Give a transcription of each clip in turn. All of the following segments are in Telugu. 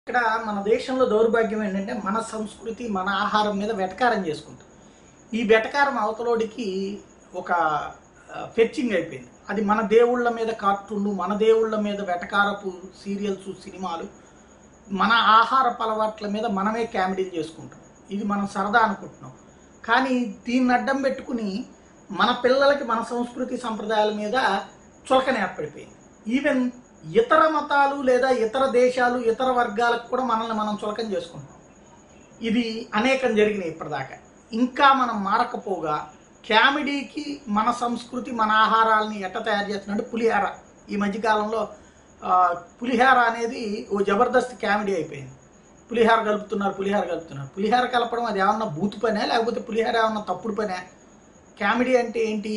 ఇక్కడ మన దేశంలో దౌర్భాగ్యం ఏంటంటే మన సంస్కృతి మన ఆహారం మీద వెటకారం చేసుకుంటాం ఈ వెటకారం అవతలోడికి ఒక ఫెచ్చింగ్ అయిపోయింది అది మన దేవుళ్ళ మీద కార్టూన్లు మన దేవుళ్ళ మీద వెటకారపు సీరియల్స్ సినిమాలు మన ఆహారపు అలవాట్ల మీద మనమే కామెడీలు చేసుకుంటాం ఇది మనం సరదా అనుకుంటున్నాం కానీ దీన్ని అడ్డం పెట్టుకుని మన పిల్లలకి మన సంస్కృతి సంప్రదాయాల మీద చులకన ఏర్పడిపోయింది ఈవెన్ ఇతర మతాలు లేదా ఇతర దేశాలు ఇతర వర్గాలకు కూడా మనల్ని మనం చులకన చేసుకుంటాం ఇది అనేకం జరిగినాయి ఇప్పటిదాకా ఇంకా మనం మారకపోగా కామెడీకి మన సంస్కృతి మన ఆహారాలని ఎట్ట తయారు చేస్తున్నాడు పులిహార ఈ మధ్యకాలంలో ఆ, పులిహార అనేది ఓ జబర్దస్త్ కామెడీ అయిపోయింది పులిహార కలుపుతున్నారు పులిహార కలుపుతున్నారు పులిహార కలపడం అది ఏమన్నా బూతు పనే లేకపోతే పులిహార ఏమన్నా తప్పుడు పనే కామెడీ అంటే ఏంటి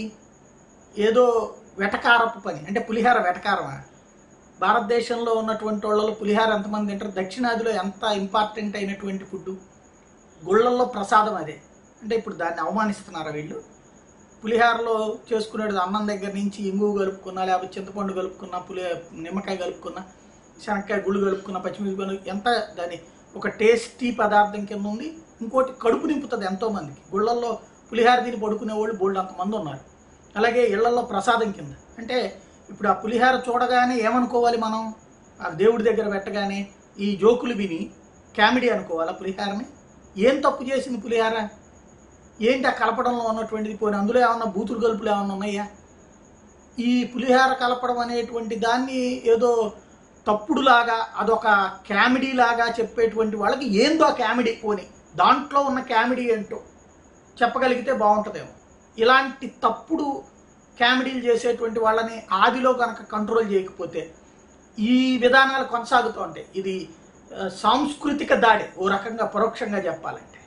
ఏదో వెటకారపు పని అంటే పులిహార వెటకారమా భారతదేశంలో ఉన్నటువంటి వాళ్ళలో పులిహార ఎంతమంది తింటారు దక్షిణాదిలో ఎంత ఇంపార్టెంట్ అయినటువంటి ఫుడ్ గుళ్ళల్లో ప్రసాదం అదే అంటే ఇప్పుడు దాన్ని అవమానిస్తున్నారా వీళ్ళు పులిహారలో చేసుకునేది అన్నం దగ్గర నుంచి ఇంగువ కలుపుకున్నా లేకపోతే చింతపండు కలుపుకున్నా పులి నిమ్మకాయ కలుపుకున్నా శనక్కాయ గుళ్ళు కలుపుకున్నా పచ్చిమిరపకాయ కలుపు- ఎంత దాని ఒక టేస్టీ పదార్థం కింద ఉంది ఇంకోటి కడుపు నింపుతుంది ఎంతో మందికి గుళ్ళల్లో పులిహార తిని పడుకునే వాళ్ళు బోల్డ్ అంతమంది ఉన్నారు అలాగే ఇళ్లలో ప్రసాదం కింద అంటే ఇప్పుడు ఆ పులిహార చూడగానే ఏమనుకోవాలి మనం ఆ దేవుడి దగ్గర పెట్టగానే ఈ జోకులు విని కామెడీ అనుకోవాలా పులిహారని ఏం తప్పు చేసింది పులిహార ఏంటి ఆ కలపడంలో ఉన్నటువంటిది పోయిన అందులో ఏమన్నా బూతులు కలుపులు ఏమన్నా ఉన్నాయా ఈ పులిహార కలపడం అనేటువంటి దాన్ని ఏదో తప్పుడులాగా అదొక కామెడీ లాగా చెప్పేటువంటి వాళ్ళకి ఏందో ఆ కామెడీ పోని దాంట్లో ఉన్న కామెడీ ఏంటో చెప్పగలిగితే బాగుంటుందేమో ఇలాంటి తప్పుడు కామెడీలు చేసేటువంటి వాళ్ళని ఆదిలో కనుక కంట్రోల్ చేయకపోతే ఈ విధానాలు కొనసాగుతూ ఉంటాయి ఇది ఆ, సాంస్కృతిక దాడి ఓ రకంగా పరోక్షంగా చెప్పాలంటే